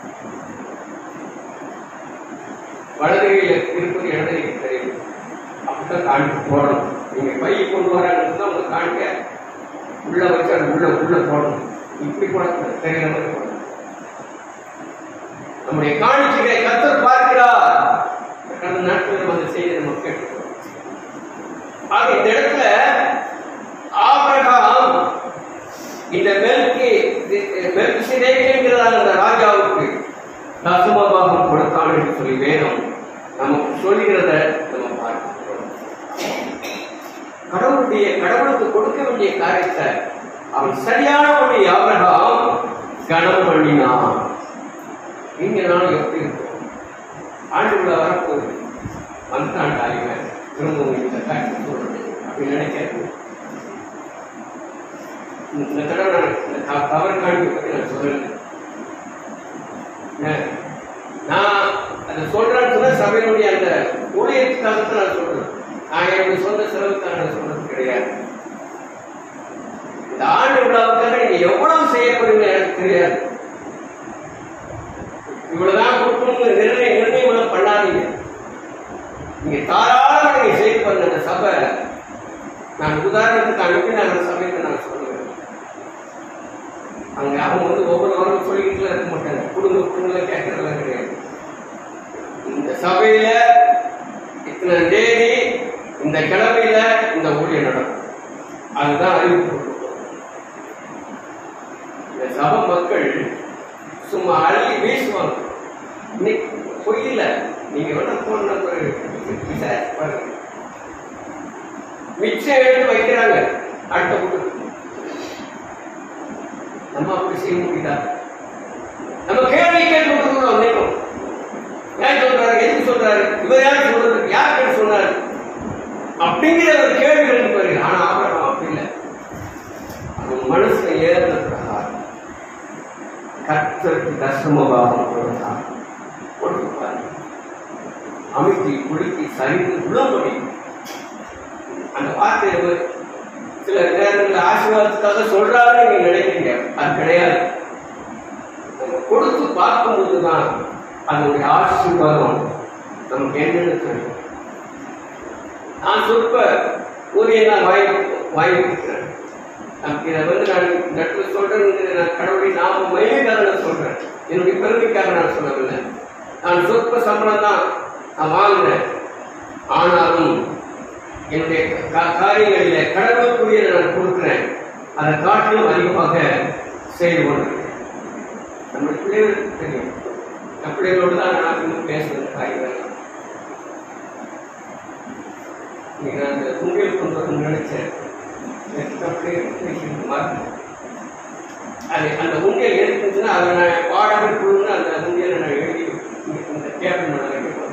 [SPEAKER 2] வலது கையில இருப்பது இடது கைக்கு தெரியும் அப்படித்தான் காணிக்கை போடணும் நீங்க பை கொண்டு வராங்கன்னு தான் உங்களுக்கு காணிக்க உள்ள வச்சு அது உள்ள உள்ள போடணும் இப்படி போடக்கூடாது தெரிகிற மாதிரி போடணும் நம்முடைய காணிக்கைகளை கத்தர் பார்க்கிறார் கடந்த நாட்களில் நம்ம அந்த செய்தியை நம்ம கேட்டுக்கிறோம் ஆக இந்த இடத்துல ஆபிரகாம் இந்த மெல்கி மெல்கி சிதைங்கிறதான அந்த ராஜாவுக்கு தசமபாகம் கொடுத்தான் என்று சொல்லி வேணும் நமக்கு சொல்லுகிறத நம்ம பார்க்கிறோம் கடவுளுடைய கடவுளுக்கு கொடுக்க வேண்டிய காரியத்தை அவன் சரியானபடி ஆபிரகாம் கனம் பண்ணினான் நீங்க நானும் எப்படி இருக்கும் ஆண்டுக்குள்ள வரப்போகுது வந்தாண்டு ஆகிய திரும்பவும் இந்த காட்சி சொல்றது அப்படி நினைக்கிறது இந்த தடவை நான் இந்த த- தவறு காணிக்கை பத்தி நான் சொல்லல என்ன? நான் அதை சொல்றேன்னு சொன்னா சபையினுடைய அந்த ஊழியத்துக்காகத்தான் நான் சொல்றேன் நான் என்னுடைய சொந்த செலவுக்காக நான் சொல்றது கிடையாது இந்த ஆண்டு விழாவுக்காக நீங்க எவ்வளவு செய்ய போறீங்க எனக்கு தெரியாது இவ்வளவுதான் கொடுக்கணும்னு நிர்ணயம் நிர்ணயம் எல்லாம் பண்ணாதீங்க நீங்க தாராளமா நீங்க செய்து பாருங்க அந்த சபை நான் உதாரணத்துக்கு அனுப்பி நான் சபைக்கு நான் சொல்லுவேன் அங்க அவங்க வந்து ஒவ்வொரு வாரம் சொல்லிக்கிட்டுலாம் இருக்க மாட்டாங்க குடும்ப குடும்பங்கள கேட்கறதெல்லாம் கிடையாது இந்த சபையில இத்தனை தேதி இந்த கிழமையில இந்த ஊழியம் நடக்கும் அதுதான் அறிவிப்பு கொடுக்கப்படும். இந்த சபை மக்கள் சும்மா அள்ளி வீசுவாங்க இன்னைக்கு பொய்யில நீங்க வேணா போன ஒரு விசாரிச்சு பாருங்க மிச்சம் எடுத்து வைக்கிறாங்க அடுத்த கூட்டத்துக்கு நம்ம அப்படி செய்ய முடியுதா நம்ம கேள்வி கேட்டு கொடுக்கணும் நினைக்கும் ஏன் சொல்றாரு எதுக்கு சொல்றாரு இவர் யார் சொல்றது யார் சொன்னாரு அப்படிங்கிற ஒரு கேள்வி இருக்கு பாருங்க ஆனா ஆபரணம் அப்படி இல்லை அவன் மனசுல ஏறின பிரகாரம் கர்த்தருக்கு தசமபாகம் கொடுத்தான் கொடுத்து பாருங்க அமைதி குலுக்கி சரிந்து விழும்படி அந்த வார்த்தையை ஒரு சில நேரங்களில் ஆசீர்வாதத்துக்காக சொல்றாருன்னு நீங்க நினைக்கிறீங்க அது கிடையாது நம்ம கொடுத்து பார்க்கும்போது தான் அதனுடைய ஆசீர்வாதம் நமக்கு என்னன்னு தெரியும் நான் சொற்ப ஊதிய நான் வாங்கி வாங்கியிருக்கிறேன் இதை வந்து நான் இந்த இடத்துல சொல்றேன் நான் கடவுளை நாம மயிலுக்காக சொல்றேன் என்னுடைய பெருமைக்காக நான் சொல்லவில்லை நான் சொற்ப சம்பளம் தான் நான் வாங்கினேன் ஆனாலும் என்னுடைய கா- காரியங்களிலே கடவுளுக்குரியதை நான் கொடுக்கிறேன் அதை காட்டிலும் அதிகமாக செய்து கொண்டிருக்கிறேன் நம்முடைய பிள்ளைகளுக்கு தெரியும் என் பிள்ளைகளோடு தான் நான் இன்னும் பேசுகிற காரியங்கள் நீங்க அந்த துங்கில் கொண்டு வரணும்னு நினைச்சேன் எனக்கு அப்படியே பேசிட்டு மறந்தேன். அது அந்த உண்டியல் எடுத்துச்சுன்னா அதை நான் பாடங்கள் குழுன்னு அந்த உண்டியலை நான் எழுதி இங்க இந்த கேபிள் மேல வைக்கிறேன்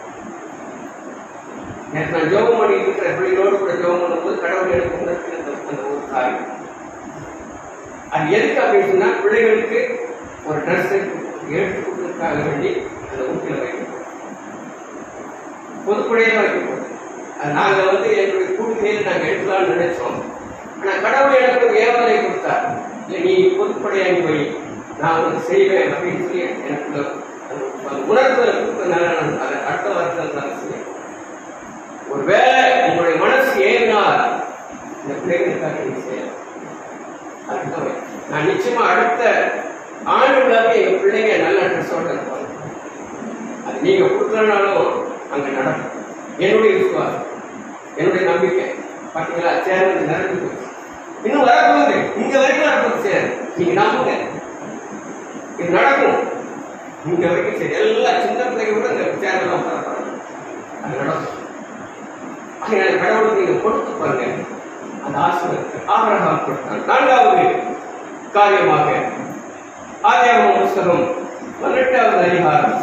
[SPEAKER 2] நேற்று நான் ஜோகம் பண்ணிட்டு இருக்கிற பிள்ளைகளோடு கூட ஜோகம் பண்ணும்போது கடவுள் எனக்கு உணர்த்தின அந்த அந்த ஒரு காரியம் அது எதுக்கு அப்படின்னு சொன்னா பிள்ளைகளுக்கு ஒரு ட்ரெஸ் எடுத்து கொடுக்கறதுக்காக வேண்டி அந்த ஊட்டியில் வைக்கணும் பொதுப்படையாக வைக்கப்படும் அது நாங்கள் வந்து எங்களுடைய கூட்டுகையில் நாங்கள் எடுக்கலாம்னு நினைச்சோம் ஆனால் கடவுள் எனக்கு ஒரு ஏவலை கொடுத்தார் இல்லை நீ பொதுப்படையாக நீ வை நான் வந்து செய்வேன் அப்படின்னு சொல்லி எனக்கு அந்த அந்த உணர்வுகளை கொடுத்தனால நான் அதை அடுத்த வாரத்தில் நான் செய்வேன் ஒருவேளை உங்களுடைய மனசு ஏறினால் இந்த பிள்ளைகளுக்காக நீ செய்யலாம் அதுதான் வை. நான் நிச்சயமா அடுத்த ஆண்டுகளாக எங்க பிள்ளைங்க நல்ல ட்ரெஸ்ஸோட இருப்பாங்க அது நீங்க கொடுக்கலனாலும் அங்க நடக்கும் என்னுடைய விசுவாசம் என்னுடைய நம்பிக்கை பாத்தீங்களா சேர்ந்து நடந்து போச்சு இன்னும் வரப்போகுது இங்க வரைக்கும் வரப்போகுது சேர் நீங்க நம்புங்க இது நடக்கும் இங்க வரைக்கும் சரி எல்லாம் சின்ன பிள்ளைங்க கூட இந்த சேர்ல உட்கார அது நடக்கும் அதனால கடவுளுக்கு நீங்க கொடுத்து பாருங்க அந்த ஆசிரியருக்கு ஆபரகம் கொடுத்தார் நான்காவது காரியமாக ஆதியாகம புஸ்தகம் பதினெட்டாவது அதிகாரம்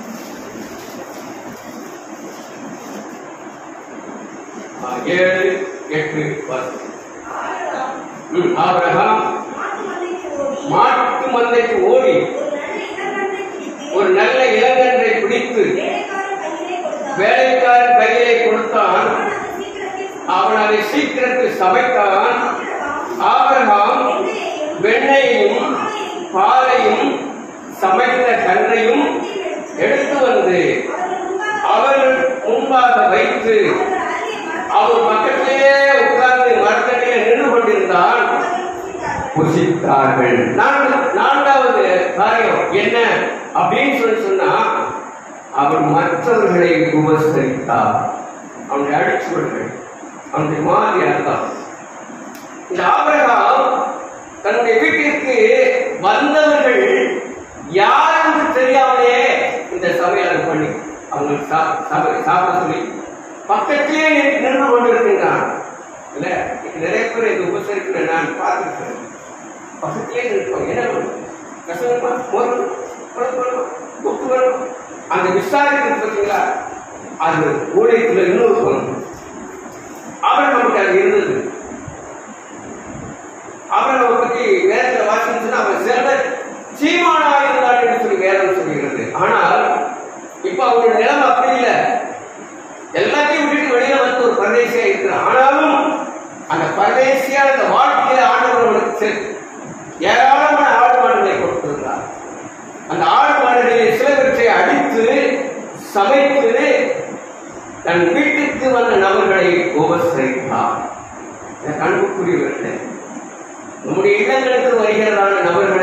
[SPEAKER 2] ஆ, ஏழு எட்டு பத்து ம், ஆபிரகாம் மாட்டு மந்தைக்கு ஓடி ஒரு நல்ல இளங்கன்றை பிடித்து வேலைக்காரன் கையிலே கொடுத்தான் அவன் அதை சீக்கிரத்தில் சமைத்தான் ஆபிரகாம் வெண்ணையும் பாலையும் சமைத்த கன்றையும் எடுத்து வந்து அவள் முன்பாக வைத்து அவன் பக்கத்திலேயே உட்கார்ந்து மரத்தடியில நின்று கொண்டிருந்தான் புசித்தார்கள் நான்கு- நான்காவது காரியம் என்ன அப்படின்னு சொல்லி சொன்னா அவன் மற்றவர்களை உபசரித்தார் அவனுடைய அடிச்சுவர்கள் அவனுடைய மாதிரி அர்த்தம் இந்த ஆபிரகாம் தன்னுடைய வீட்டிற்கு வந்தவர்கள் யார் என்று தெரியாமலே இந்த சமையல் பண்ணி அவங்களுக்கு சா- சமை- சாப்பிட சொல்லி பக்கத்திலே நின்று நின்று கொண்டிருக்கின்றான் இல்ல இன்னைக்கு நிறைய பேர் இந்த உபசரிக்கிற நான் பார்த்துருக்கேன் பக்கத்திலே நிற்போம் என்ன பண்ணும் கசகமா மோர் வேணும், குழம்பு வேணும், உப்பு வேணும் அந்த விசாரிக்கிறது பார்த்தீங்களா அது ஊழியத்தில் இன்னொரு குணம் அவர் நமக்கு அது இருந்தது அவரை பத்தி வேதத்துல வாசிச்சுன்னா அவன் சிறந்த சீமானா இருந்தான் என்று சொல்லி வேதம் சொல்கிறது ஆனால் இப்ப அவருடைய நிலைமை அப்படி இல்லை எல்லாத்தையும் விட்டுட்டு வெளியில வந்து ஒரு பரதேசியா இருக்கிறான் ஆனாலும் அந்த பரதேசியா அந்த வாழ்க்கையில ஆண்டவர் அவனுக்கு செ- ஏராளமான ஆடு மாடுகளை கொடுத்திருக்கிறார் அந்த ஆடு மாடுகளை சிலவற்றை அடித்து சமைத்து தன் வீட்டுக்கு வந்த நபர்களை உபசரித்தார் இந்த கண்புக்குரியவர்களே நம்முடைய இல்லங்களுக்கு வருகிறதான நபர்களை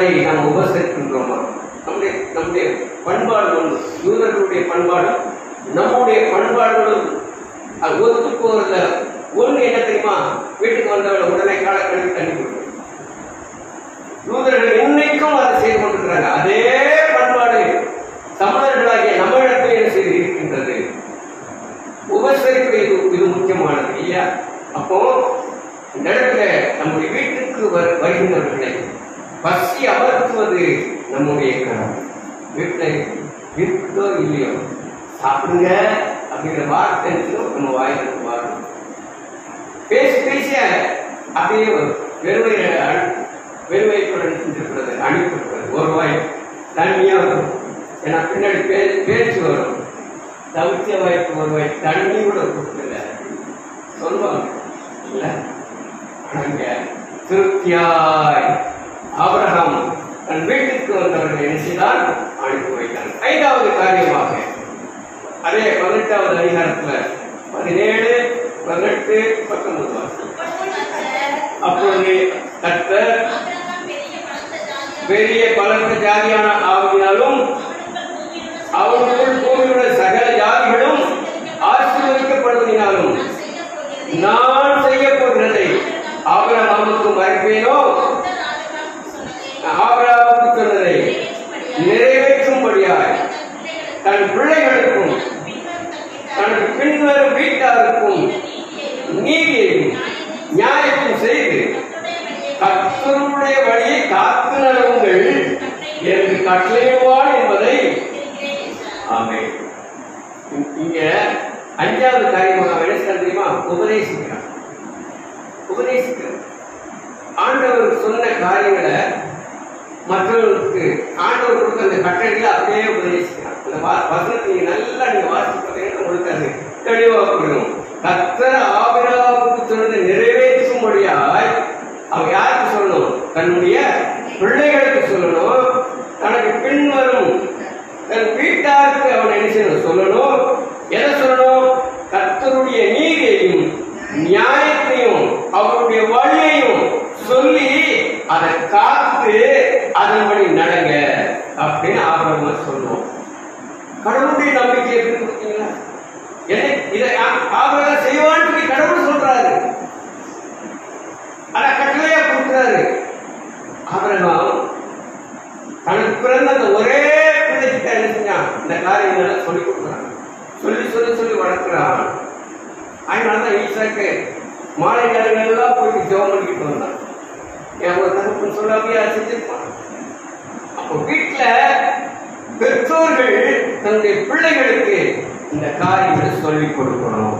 [SPEAKER 2] யூதர்கள் இன்னைக்கும் அதை செய்து கொண்டிருக்கிறாங்க அதே பண்பாடு தமிழர்களாகிய நம்மிடத்தில் என்ன செய்து இருக்கின்றது உபசரிப்பு இது இது முக்கியமானது இல்லையா அப்போ இந்த இடத்துல நம்முடைய வீட்டுக்கு வரு- வருகின்றவர்களை பசி அமர்த்துவது நம்முடைய கடமை வீட்டில் இருக்குதோ இல்லையோ சாப்பிடுங்க அப்படிங்கிற வார்த்தை இருந்துச்சுன்னா நம்ம வாயிலிருந்து வரணும் பேசி பேசி அப்படியே வரும் வெறுமை வெறுமைக்குடன் செஞ்சிருக்கிறது அனுப்பிவிடுறது ஒரு வாய் தண்ணியா வரும் ஏன்னா பின்னாடி பே பேச்சு வரும் தவிர்த்த வாய்ப்பு ஒரு வாய் தண்ணி கூட கொடுக்கல சொல்லுவாங்க இல்ல ஆனா இங்க திருப்தியாய் ஆபிரகாம் தன் வீட்டுக்கு வந்தவர்கள் என்ன செய்தான் அனுப்பி வைத்தான் ஐந்தாவது காரியமாக அதே பதினெட்டாவது அதிகாரத்துல பதினேழு பதினெட்டு பத்தொன்பது வாசம் அப்பொழுது கர்த்தர் பெரிய பலத்த ஜாதியான ஆவியினாலும் அவர்களுக்குள் பூமியுள்ள சகல ஜாதிகளும் ஆசீர்வதிக்கப்படுவதினாலும் நான் செய்ய போகிறதை ஆபிரகாமுக்கு மறைப்பேனோ ஆபிரகாமுக்கு சொன்னதை நிறைவேற்றும்படியாய் தன் பிள்ளைகளுக்கும் தனது பின்வரும் வீட்டாருக்கும் நீதியையும் நியாயத்தையும் செய்து கர்த்தருடைய வழியை காத்து நடவுங்கள் என்று கட்டளையிடுவான் என்பதை ஆமே இங்க அஞ்சாவது காரியமாக அவன் என்ன செய்றான் தெரியுமா உபதேசிக்கிறான் உபதேசிக்கிறான் ஆண்டவர் சொன்ன காரியங்களை மற்றவர்களுக்கு ஆண்டவர் கொடுத்த அந்த கட்டளைகளை அப்படியே உபதேசிக்கிறான் அந்த வா- வசனத்தை நீங்க நல்லா நீங்க வாசிச்சு பார்த்தீங்கன்னா உங்களுக்கு அது தெளிவாக புரியும் கர்த்தர் ஆபிரகாமுக்கு சொன்னதை நிறைவேற்றும்படியாய் அவன் யாருக்கு சொல்லணும் தன்னுடைய பிள்ளைகளுக்கு சொல்லணும் தனக்கு பின்வரும் தன் வீட்டாருக்கு அவன் என்ன செய்யணும் சொல்லணும் எதை சொல்லணும் கர்த்தருடைய நீதியையும் நியாயத்தையும் அவருடைய வழியையும் சொல்லி அதை காத்து அதன்படி நடங்க அப்படின்னு ஆபரமா சொல்லுவோம் கடவுளுடைய நம்பிக்கை எப்படி பார்த்தீங்களா என்னை இதை ஆபரகம் செய்வான்னு சொல்லி கடவுள் சொல்றாரு ஆனா கட்டளையா கொடுக்கிறாரு ஆபரகம் தனக்கு பிறந்த அந்த ஒரே பிள்ளைக்கு என்ன செஞ்சான் இந்த காரியங்களை சொல்லி கொடுக்குறான் சொல்லி சொல்லி சொல்லி வளர்க்கிறான் அதனாலதான் ஈசாக்கு மாலை நேரங்கள்லாம் போயிட்டு ஜெபம் பண்ணிக்கிட்டு வந்தான் என் ஒரு தகப்பன் சொல்லாமையா செஞ்சிருப்பான் அப்போ வீட்டுல பெற்றோர்கள் தன்னுடைய பிள்ளைகளுக்கு இந்த காரியங்களை சொல்லிக் கொடுக்கணும்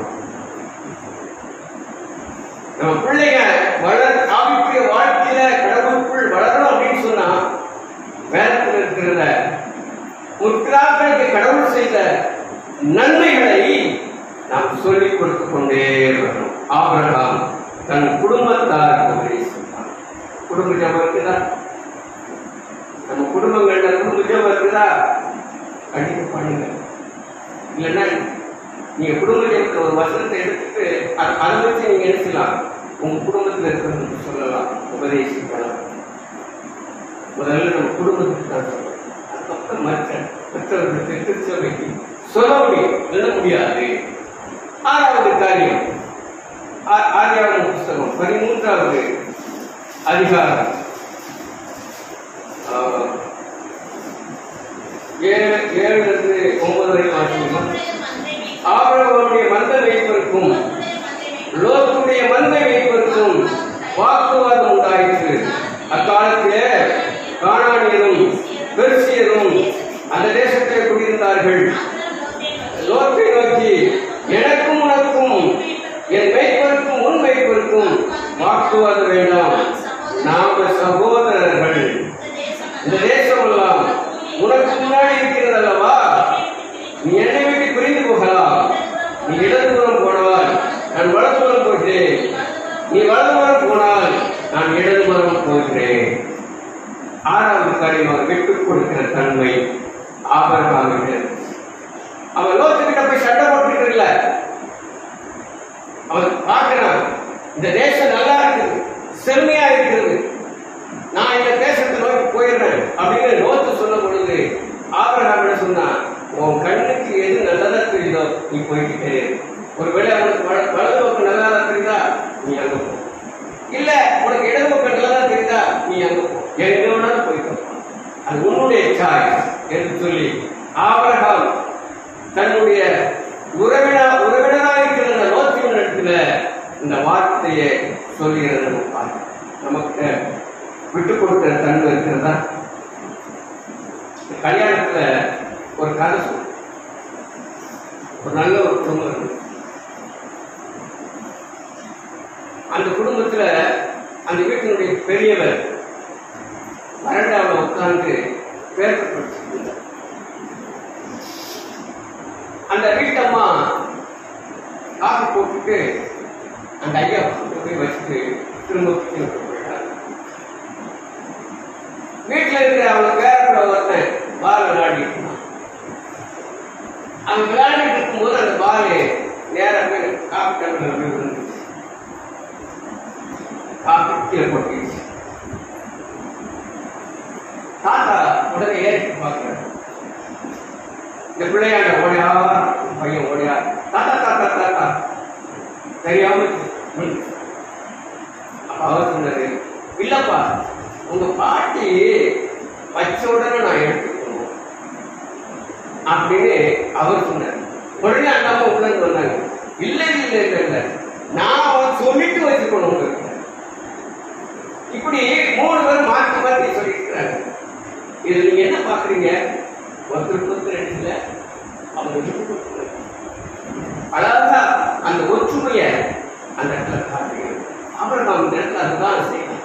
[SPEAKER 2] நம்ம பிள்ளைங்க வளர் ஆவிக்குரிய வாழ்க்கையில கடவுளுக்குள் வளரணும் அப்படின்னு சொன்னா வேதத்தில் இருக்கிறத முற்பிதாக்களுக்கு கடவுள் செய்த நன்மைகளை நாம் சொல்லிக் கொடுத்து கொண்டே வரணும் ஆபிரகாம் தன் குடும்பத்தாருக்கு உபதேசித்தான் குடும்ப ஜபம் இருக்குதா நம்ம குடும்பங்கள்ல குடும்ப ஜபம் இருக்குதா கண்டிப்பா பண்ணுங்க இல்லைன்னா நீங்க குடும்ப ஜபத்துல ஒரு வசனத்தை எடுத்துட்டு அ- அதை வச்சு நீங்க என்ன செய்யலாம் உங்க குடும்பத்துல இருக்கிறது சொல்லலாம் உபதேசிக்கலாம் முதல்ல நம்ம குடும்பத்துக்கு தான் சொல்லணும் அதுக்கப்புறம் மற்ற மற்றவர்களுக்கு திருச்சபைக்கு சொல்ல முடியும் சொல்ல முடியாது ஆறாவது காரியம் ஆ- ஆதியாகம புஸ்தகம் பதிமூன்றாவது அதிகாரம் ஆ, ஏழு ஏழுல இருந்து ஒன்பது வரை வாசிக்கணும் ஆபரவனுடைய மந்த வைப்பிற்கும் லோத்துடைய மந்த வைப்பிற்கும் வாக்குவாதம் உண்டாயிற்று அக்காலத்திலே கானானியரும் பெர்சியரும் அந்த தேசத்திலே குடியிருந்தார்கள் லோத்தை நோக்கி எனக்கும் உனக்கும் என் மெய்ப்பருக்கும் உன் மெய்ப்பருக்கும் வாக்குவாதம் வேண்டாம் நாம சகோதரர்கள் இந்த தேசம் எல்லாம் உனக்கு முன்னாடி இருக்கிறது அல்லவா நீ என்னை விட்டு பிரிந்து போகலாம் நீ இடதுபுறம் போனால் நான் வலதுபுறம் போகிறேன் நீ வலதுபுறம் போனால் நான் இடதுபுறம் போகிறேன் ஆறாவது காரியமாக விட்டுக் கொடுக்கிற தன்மை ஆபரகாமிட்டு அவன் லோத்துக்கிட்ட போய் சண்டை போட்டுக்கிட்டு இல்ல அவன் பார்க்கிறான் இந்த தேசம் நல்லா இருக்குது செம்மையா இருக்கிறது நான் இந்த தேசத்தை நோக்கி போயிடுறேன் அப்படின்னு லோத்து சொல்லும் பொழுது ஆபரகாம் என்ன சொன்னான் உன் கண்ணுக்கு எது நல்லதா தெரியுதோ நீ போய்கிட்டே இரு. ஒருவேளை அவனுக்கு வல- வலது பக்கம் நல்லதா தெரியுதா நீ அங்க போ இல்ல உனக்கு இடது பக்கம் நல்லதா தெரியுதா நீ அங்க போ என் வைத்தாய் என்று சொல்லி ஆபிரகாம் தன்னுடைய உறவினர் உறவினராக இருக்கிற லோத்தின் இடத்துல இந்த வார்த்தையை சொல்லுகிறது நம்ம பார்க்கிறோம். நமக்கு விட்டு கொடுக்கிற தன்மை இருக்கிறதா கல்யாணத்துல ஒரு கதை சொல்லு ஒரு நல்ல ஒரு குடும்பம் இருக்கு அந்த குடும்பத்துல அந்த வீட்டினுடைய பெரியவர் வறண்டாவில் உட்கார்ந்து பேப்பர் படிச்சுட்டு இருந்தார். அந்த வீட்டம்மா காஃபி போட்டுட்டு அந்த ஐயா கொண்டு போய் வச்சுட்டு திரும்ப கிச்சனுக்கு போயிட்டாங்க வீட்டில் இருக்கிற அவங்க பேரோட ஒருத்தன் பால் விளையாடிட்டு இருந்தான் அவன் விளையாடிட்டு இருக்கும்போது அந்த பால் நேரா போய் காஃபி டம்ளர் போய் விழுந்துச்சு காஃபி கீழே கொட்டிடுச்சு தாத்தா உடனே ஏறிட்டு பார்க்கிறார் இந்த பிள்ளையாண்ட ஓடியா பையன் ஓடியா தாத்தா தாத்தா தாத்தா தெரியாம விழுந்துச்சு. அப்ப அவர் சொன்னாரு இல்லப்பா உங்க பாட்டி வச்ச உடனே நான் எடுத்துக்கணும் அப்படின்னு அவர் சொன்னார் உடனே அந்த அம்மா உள்ள இருந்து வந்தாங்க இல்ல இல்ல இல்ல இல்ல நான் அவன் சொல்லிட்டு வச்சுக்கணும் உங்களுக்கு இப்படி மூணு பேர் மாற்றி மாற்றி சொல்லியிருக்கிறாங்க இது நீங்க என்ன பாக்குறீங்க ஒருத்தருக்கு ஒருத்தர் இடத்துல அவங்க விட்டு கொடுக்கல. அழகா அந்த ஒற்றுமைய அந்த இடத்துல காட்டுறீங்க அப்புறம் அந்த இடத்துல அதுதான் செய்யணும்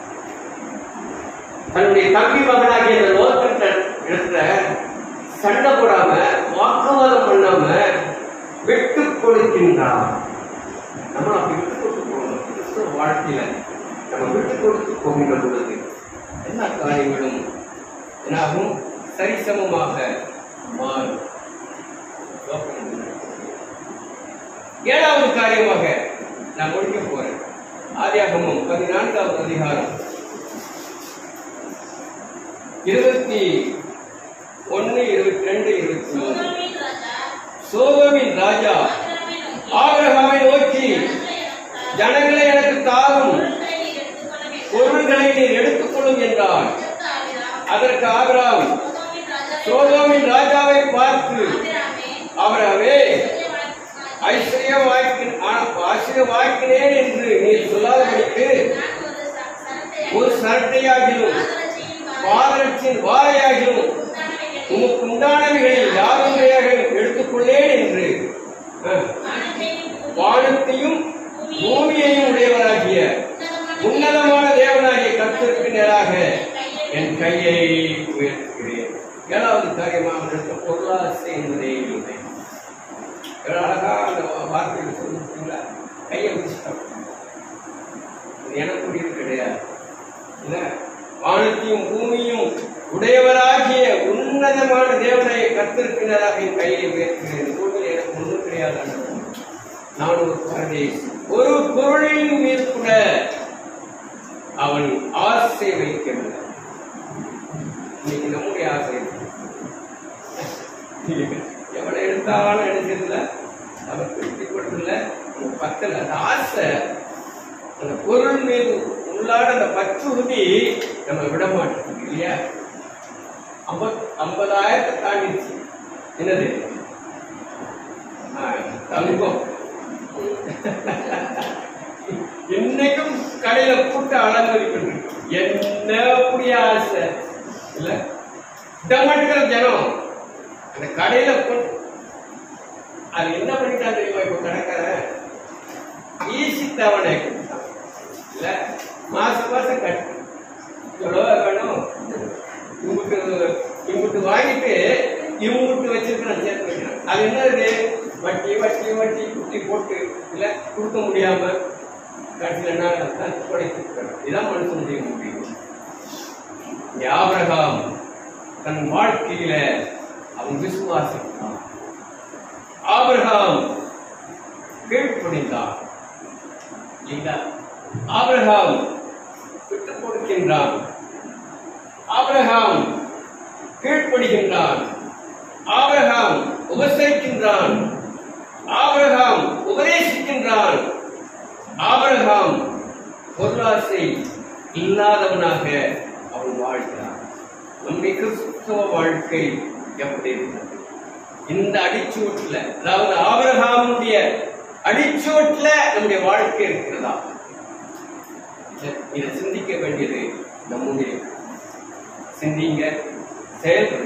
[SPEAKER 2] தன்னுடைய தம்பி மகனாகிய அந்த லோகத்திட்ட இடத்துல சண்டை போடாம வாக்குவாதம் பண்ணாம விட்டு கொடுக்கின்றான் நம்ம அப்படி விட்டு கொடுத்து போகணும் கிறிஸ்துவ வாழ்க்கையில நம்ம விட்டு கொடுத்து போகின்ற பொழுது எல்லா காரியங்களும் என்னாகும் சரிசமமாக மாறும் ஏழாவது காரியமாக நான் முடிக்க போறேன் ஆதியாகமம் பதினான்காவது அதிகாரம் இருபத்தி ஒன்னு இருபத்தி ரெண்டு இருபத்தி மூணு சோதமின் ராஜா ஆபிரகாமை நோக்கி ஜனங்களை எனக்கு தாரும் பொருள்களை நீர் எடுத்துக்கொள்ளும் என்றார் அதற்கு ஆபிரகாம் சோதோமின் ராஜாவை பார்த்து அவரவே ஐஸ்வர்யவாய்க்கு ஆசிரியவாய்க்கினேன் என்று நீர் சொல்லாதபடிக்கு ஒரு சரட்டையாகிலும் பாதரட்சின் வாரையாகிலும் உமக்கு உண்டானவைகளில் யாதொன்றையாக எடுத்துக்கொள்ளேன் என்று அஹ், வானத்தையும் பூமியையும் உடையவராகிய உன்னதமான தேவனாகிய கர்த்தருக்கு நேராக என் கையை உயர்த்துகிறேன் ஏழாவது காரியமாக அவர்களுக்கு பொருளாசை என்பதே இல்லை எவ்வளவு அழகா அந்த வார்த்தையில் சொல்லிருக்கீங்களா கையை வச்சுட்டோம் இது எனக்குரியது கிடையாது இல்ல வானத்தையும் பூமியும் உடையவராகிய உன்னதமான தேவனை கத்திருக்கிறாராக என் கையை உயர்த்துகிறேன் இந்த பூமியில் எனக்கு ஒன்றும் கிடையாது ஆண்டவரே. நான் ஒரு பரதேசி ஒரு பொருளின் மீது கூட அவன் ஆசை வைக்கவில்லை இன்னைக்கு நம்முடைய ஆசை எவ்வளவு எடுத்தாலும் எடுக்கிறதுல நமக்கு வெற்றி கொடுத்துல பக்கத்துல அந்த ஆசை அந்த பொருள் மீது உள்ளாட அந்த பற்றுறுதி நம்ம விட மாட்டோம் இல்லையா ஐம்பத் ஐம்பதாயிரத்தை தாண்டிச்சு என்னது ஆ, தங்கம் இன்னைக்கும் கடையில கூட்ட அலங்கரிக்கிறது என்ன அப்படி ஆசை இல்ல டமாட்டுக்கிற ஜனம் அந்த கடையில கொண்டு அது என்ன பண்ணிட்டான் தெரியுமா இப்ப கடைக்காரன் ஈசி தவணை கொடுத்தான் இல்ல மாசம் மாசம் கட்டு எவ்வளவு வேணும் இங்குட்டு இங்குட்டு வாங்கிட்டு இவங்குட்டு வச்சிருக்கிறான் சேர்த்து வைக்கிறான் அது என்னது வட்டி வட்டி வட்டி குட்டி போட்டு இல்ல கொடுக்க முடியாம கடைசியில் என்ன தான் குறைத்து இதான் மனுஷனுடைய முடிவு ஆபிரகாம் தன் வாழ்க்கையில அவன் விசுவாசித்தான் ஆபிரகாம் கீழ்ப்படிந்தான் இல்ல ஆபிரகாம் விட்டுக் கொடுக்கின்றான் ஆபிரகாம் கீழ்ப்படுகின்றான் ஆபிரகாம் உபசரிக்கின்றான் ஆபிரகாம் உபதேசிக்கின்றான் ஆபிரகாம் பொருளாசை இல்லாதவனாக அவன் வாழ்கிறான் நம்முடைய கிறிஸ்தவ வாழ்க்கை எப்படி இருக்கிறது இந்த அடிச்சூட்டில் அதாவது ஆபிரகாமுடைய அடிச்சூட்டில் நம்முடைய வாழ்க்கை இருக்கிறதா இதை- இதை சிந்திக்க வேண்டியது நம்முடைய சிந்திங்க செயல்படுங்க